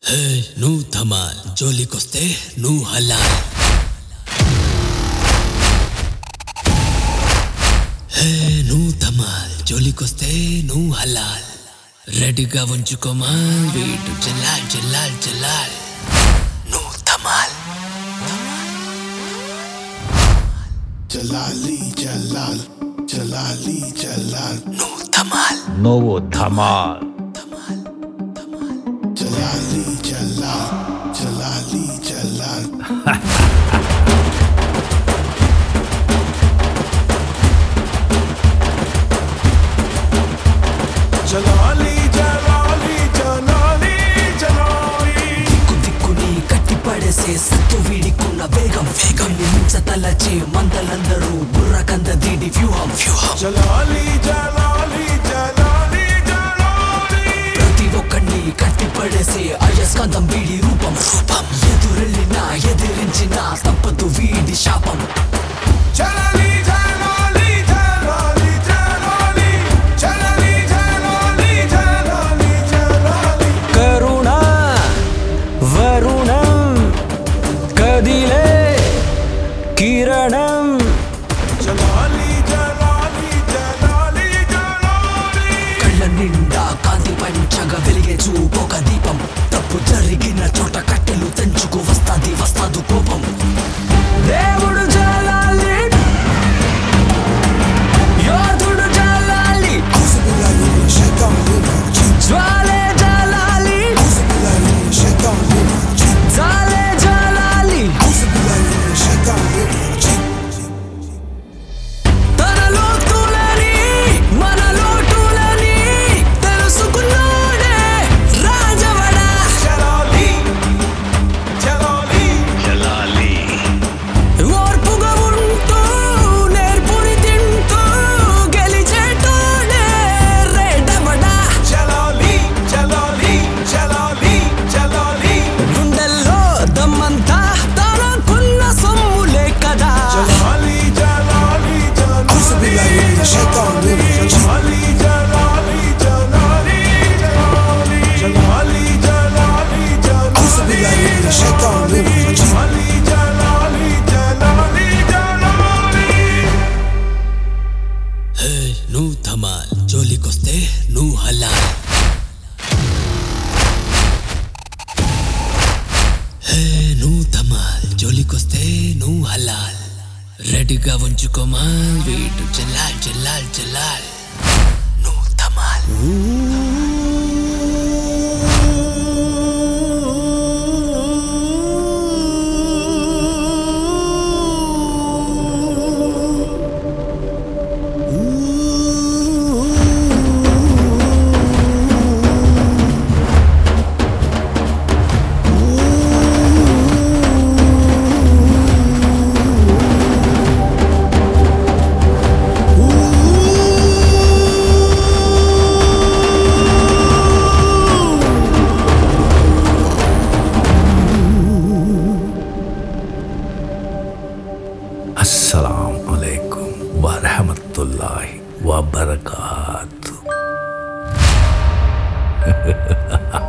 హే నువ్వు ధమాల్ జోలికొస్తే నువ్వు హలాల్ హే నువ్వు ధమాల్ జోలికొస్తే నువ్వు హలాల్ రెడీగా ఉంచుకోమాల్ వీటు జల్లాల్ జల్లాల్ జల్లాల్ నువ్వు Dhamaal Jalali Jalal Jalali Jalal నువ్వు ధమాల్ నువ్వు Dhamaal Jalali Jalal Jalali Jalal Jalali Jalali Jalali Jalali దిక్కు దిక్కుని కట్టి పడేసే సత్తు వీడికున్న వేగం వేగం మించ తలచే మందలందరూ బుర్ర కంద దీడి వ్యూహం వ్యూహం Jalali Jalali Jalali Jalali ప్రతి ఒక్కడిని కట్టి పడేసే అయస్కాంతం వీడి రూపం రూపం ఎదురెళ్ళినా ఎదిరించినా తప్పదు వీడి శాపం Jalali Jalali Jalali Jalali Jalali Jalali Jalali Jalali కరుణ వరుణం కదిలే కిరణం Jalali Jalali Jalali Jalali కళ్ళ నిండా కాంతి పంచగా వెలిగే చూపొక దీపం తప్పు జరిగిన చోట కట్టెలు తెంచుకు వస్తాది వస్తాదు కోపం దేవుడు జాలాలి యోధుడు జాలాలి జ్వాలే జాలాలి జాలే జాలాలి తన లోతులని మన లోటులని తెలుసుకున్నాడే రాజవడ Jalali Jalali ఓర్పుగా ఉంటూ నేర్పుని తింటూ గెలిచేటోడే రేటవడ Jalali Jalali Jalali Jalali గుండెల్లో దమ్మంతా తనకున్న సొమ్ములే కదా Jalali Jalali Jalali Jalali Jalali Jalali Jalali Jalali Jalali Jalali Jalali Jalali Jalali Jalali హే నువ్వు ధమాల్ జోలికొస్తే నువ్వు హలాల్ హే నువ్వు ధమాల్ జోలికొస్తే నువ్వు హలాల్ రెడీగా ఉంచుకోమాల్ వీటు జల్లాల్ జల్లాల్ జల్లాల్ నువ్వు ధమాల్ అస్సలాం అలైకుం వరహమతుల్లాహి వబర్కాతు